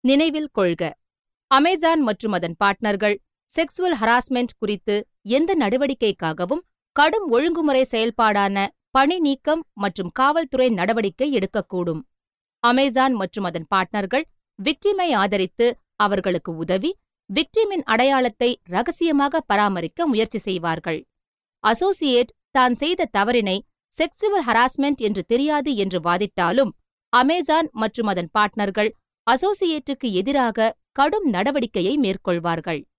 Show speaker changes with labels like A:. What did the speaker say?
A: நினைவில் கொள்க அமேசான் மற்றும் அதன் பார்ட்னர்கள் செக்சுவல் ஹராஸ்மெண்ட் குறித்து எந்த நடவடிக்கைக்காகவும் கடும் ஒழுங்குமுறை செயல்பாடான பணிநீக்கம் மற்றும் காவல்துறை நடவடிக்கை எடுக்கக்கூடும். அமேசான் மற்றும் அதன் பார்ட்னர்கள் விக்டிமை ஆதரித்து அவர்களுக்கு உதவி, விக்டிமின் அடையாளத்தை ரகசியமாக பராமரிக்க முயற்சி செய்வார்கள். அசோசியேட் தான் செய்த தவறினை செக்சுவல் ஹராஸ்மெண்ட் என்று தெரியாது என்று வாதிட்டாலும், அமேசான் மற்றும் அதன் பார்ட்னர்கள் அசோசியேட்டுக்கு எதிராக கடும் நடவடிக்கையை மேற்கொள்வார்கள்.